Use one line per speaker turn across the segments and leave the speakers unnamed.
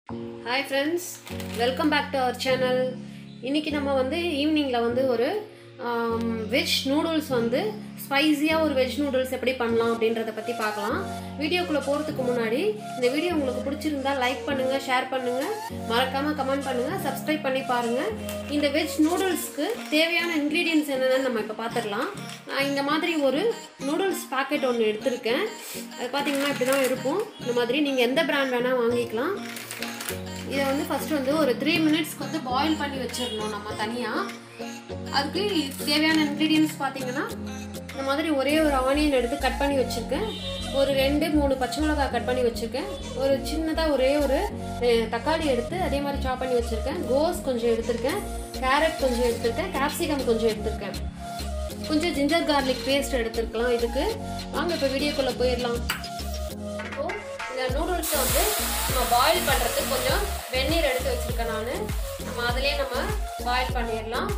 hi friends welcome back to our channel இன்றைக்கி நம்ம வந்து ஈவினிங்கில் வந்து ஒரு வெஜ் நூடுல்ஸ் வந்து ஸ்பைஸியாக ஒரு வெஜ் நூடுல்ஸ் எப்படி பண்ணலாம் அப்படின்றத பற்றி பார்க்கலாம் வீடியோக்குள்ளே போகிறதுக்கு முன்னாடி இந்த வீடியோ உங்களுக்கு பிடிச்சிருந்தா லைக் பண்ணுங்கள் ஷேர் பண்ணுங்கள் மறக்காமல் கமெண்ட் பண்ணுங்கள் சப்ஸ்கிரைப் பண்ணி பாருங்கள் இந்த வெஜ் நூடுல்ஸ்க்கு தேவையான இன்க்ரீடியன்ஸ் என்னென்னு நம்ம இப்போ பார்த்துடலாம் நான் இந்த மாதிரி ஒரு நூடுல்ஸ் பாக்கெட் ஒன்று எடுத்திருக்கேன் அது பார்த்தீங்கன்னா இப்படி தான் இருக்கும் இந்த மாதிரி நீங்கள் எந்த பிராண்ட் வேணால் வாங்கிக்கலாம் இதை வந்து ஃபஸ்ட்டு வந்து ஒரு த்ரீ மினிட்ஸ்க்கு வந்து பாயில் பண்ணி வச்சிடணும் நம்ம தனியாக அதுக்கு தேவையான இன்க்ரீடியன்ஸ் பார்த்தீங்கன்னா இந்த மாதிரி ஒரே ஒரு ஆனியன் எடுத்து கட் பண்ணி வச்சுருக்கேன் ஒரு ரெண்டு மூணு பச்சை மிளகாய் கட் பண்ணி வச்சுருக்கேன் ஒரு சின்னதாக ஒரே ஒரு அஹ், தக்காளி எடுத்து அதே மாதிரி சாப் பண்ணி வச்சுருக்கேன் கோஸ் கொஞ்சம் எடுத்திருக்கேன் கேரட் கொஞ்சம் எடுத்திருக்கேன் கேப்சிகம் கொஞ்சம் எடுத்திருக்கேன் கொஞ்சம் ஜிஞ்சர் கார்லிக் பேஸ்ட் எடுத்துருக்கலாம் இதுக்கு வாங்க இப்போ வீடியோக்குள்ளே போயிடலாம் இப்போ இந்த நூடுல்ஸை வந்து நம்ம பாயில் பண்ணுறதுக்கு கொஞ்சம் வெந்நீர் எடுத்து வச்சுருக்கேன் நான் நம்ம அதிலே நம்ம பாயில் பண்ணிடலாம்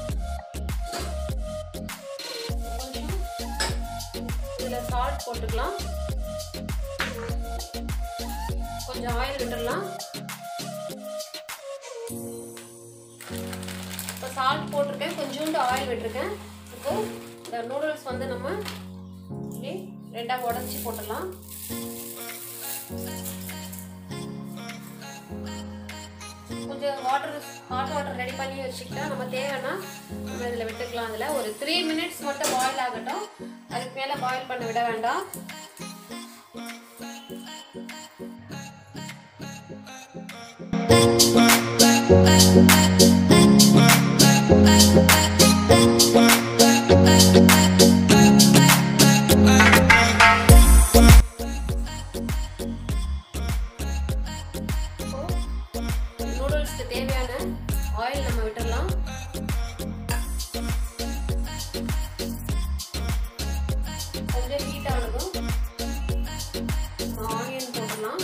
இதில் சால்ட் போட்டுக்கலாம் கொஞ்சம் ஆயில் விட்டுடலாம் இப்போ சால்ட் போட்டிருக்கேன் கொஞ்சோண்டு ஆயில் விட்டுருக்கேன் இப்போ இந்த நூடுல்ஸ் வந்து நம்ம இப்படி ரெண்டாக உடச்சி போட்டுடலாம் கொஞ்சம் வாட்டர் ஹாட் வாட்டர் ரெடி பண்ணி வச்சுக்கிட்டா நம்ம தேவைன்னா நம்ம இதில் விட்டுக்கலாம் அதில் ஒரு த்ரீ மினிட்ஸ் மட்டும் பாயில் ஆகட்டும் அதுக்கு மேலே பாயில் பண்ண விட வேண்டாம் நூடுல்ஸ்க்கு தேவையான ஆயில் நம்ம விட்டுடலாம் கொஞ்சம் ஹீட் ஆனதும் ஆனியன் போடலாம்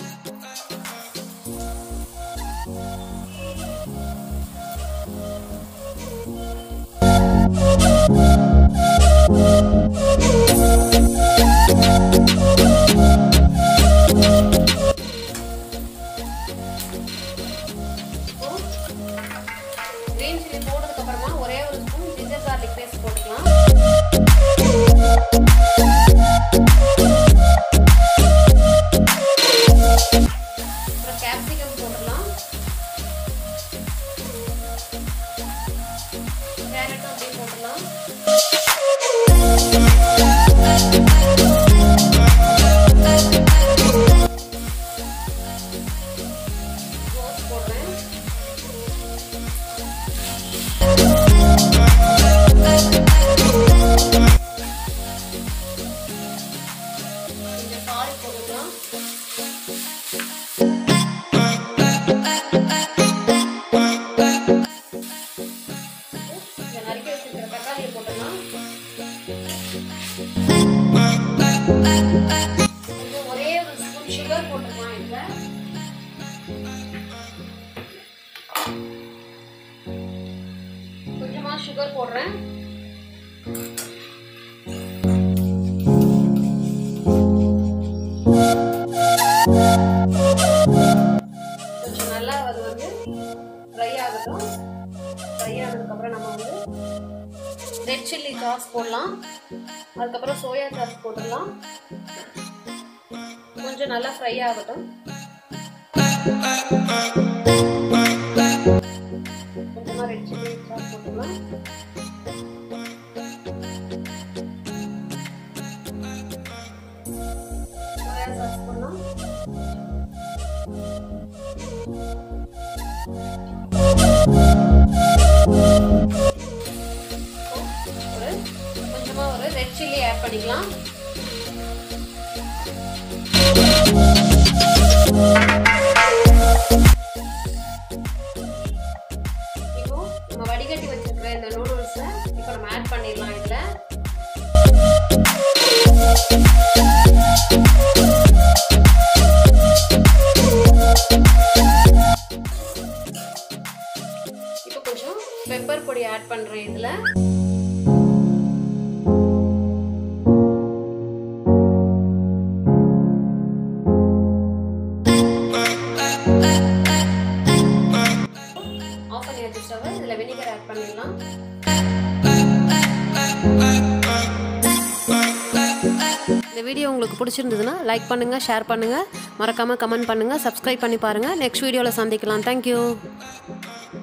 கிரீன் சில்லி போட்டதுக்கு அப்புறமா ஒரே ஒரு ஸ்பூன் ஜிஞ்சர் கார்லிக் பேஸ்ட் போட்டுக்கலாம் அப்புறம் கேப்சிகம் போடலாம் கேரட்டும் அப்படியே போட்டுடலாம் ரோஸ் போடுறேன் கொஞ்சம் சால்ட் போட்டுக்கலாம் இதை நறுக்கி வச்சிருக்கிற தக்காளியை போட்டுக்கலாம் கொஞ்சம் ஒரே ஒரு ஸ்பூன் சுகர் போட்டுக்கலாம் இதில் கொஞ்சமா சுகர் போடுறேன் கொஞ்சம் நல்லா அது வந்து ஃப்ரை ஆகட்டும் ஃப்ரை ஆனதுக்கப்புறம் நம்ம வந்து ரெட் சில்லி சாஸ் போடலாம் அதுக்கப்புறம் சோயா சாஸ் போட்டுடலாம் கொஞ்சம் நல்லா ஃப்ரை ஆகட்டும் கொஞ்சமாக ரெட் சில்லி சாஸ் போட்டுடலாம் சோயா சாஸ் போடலாம் ஒரு கொஞ்சமா ஒரு ரெட் சில்லி ஆட் பண்ணிக்கலாம் இப்போ நம்ம வடிகட்டி வச்சிருக்கிற இந்த நூடுல்ஸை இப்போ நம்ம ஆட் பண்ணிடலாம் இதுல இப்போ கொஞ்சம் பெப்பர் பொடி ஆட் பண்றேன் இதுல ஆட் பண்ணிடலாம் இந்த வீடியோ உங்களுக்கு பிடிச்சிருந்ததுன்னா லைக் பண்ணுங்கள் ஷேர் பண்ணுங்கள் மறக்காமல் கமெண்ட் பண்ணுங்கள் சப்ஸ்கிரைப் பண்ணி பாருங்கள் நெக்ஸ்ட் வீடியோவில் சந்திக்கலாம் தேங்க்யூ